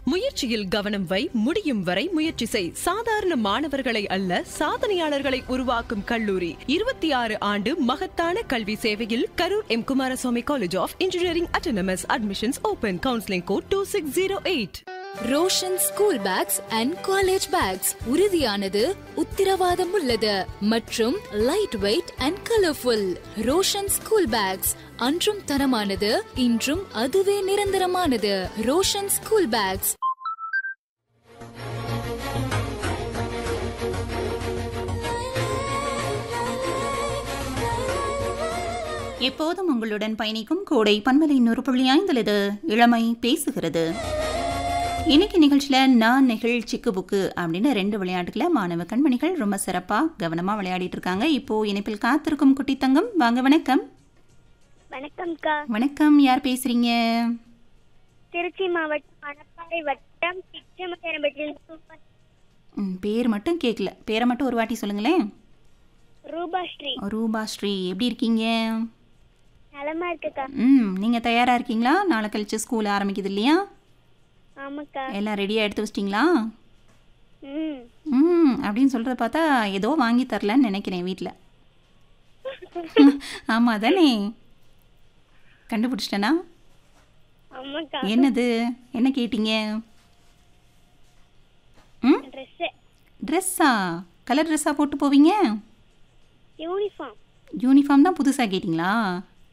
முயற்சியில் கவனம் வை முடியும் வரை முயற்சி செய் சாதாரண மாணவர்களை அல்ல சாதனையாளர்களை உருவாக்கும் கல்லூரி இருபத்தி ஆறு ஆண்டு மகத்தான கல்வி சேவையில் Karur M Kumaraswamy college of engineering autonomous admissions open counselling code two six zero eight Roshan school bags and college bags உறுதியானது உத்திரவாதம் உள்ளது மற்றும் light weight and colourful Roshan school bags அன்றும் தரமானது இன்றும் அதுவே நிரந்தரமானது ரோஷன் ஸ்கூல் பேக்ஸ் எப்போதும் உங்களுடன் பயணிக்கும் கோடை பண்பலை நூறு புள்ளி ஐந்தில் இது இளமை பேசுகிறது இன்னைக்கு நிகழ்ச்சியில் நான் நெகிழ் சிக்கு புக்கு அப்படின்னு ரெண்டு விளையாட்டுகளை மாணவ கண்மணிகள் ரொம்ப சிறப்பாக கவனமாக விளையாடிட்டு இருக்காங்க இப்போ இணைப்பில் காத்திருக்கும் குட்டி தங்கம் வாங்க வணக்கம் வணக்கம்க்கா வணக்கம் யார் பேசுறீங்க திருச்சி மாவட்டம் மணப்பாறை வட்டம் பிச்சமக்கரம்பட்டியில் சூப்பர் ம், பேர் மட்டும் கேட்கல பேரை மட்டும் ஒரு வாட்டி சொல்லுங்களேன் ரூபாஸ்ரீ ரூபா ஸ்ரீ எப்படி இருக்கீங்க நலமா இருக்குக்கா ம் நீங்கள் தயாராக இருக்கீங்களா நாளை கழிச்சு ஸ்கூல் ஆரம்பிக்குது இல்லையா ஆமாக்கா எல்லாம் ரெடியாக எடுத்து வச்சிட்டிங்களா ம் ம் அப்படின்னு சொல்கிறத பார்த்தா ஏதோ வாங்கி தரலன்னு நினைக்கிறேன் வீட்டில் ஆமாம் தானே கண்டுபிடிச்சிட்டேனா ஆமாக்கா என்னது என்ன கேட்டீங்க ம் ட்ரெஸ்ஸு ட்ரெஸ்ஸா கலர் ட்ரெஸ்ஸாக போட்டு போவீங்க யூனிஃபார்ம் யூனிஃபார்ம் தான் புதுசாக கேட்டிங்களா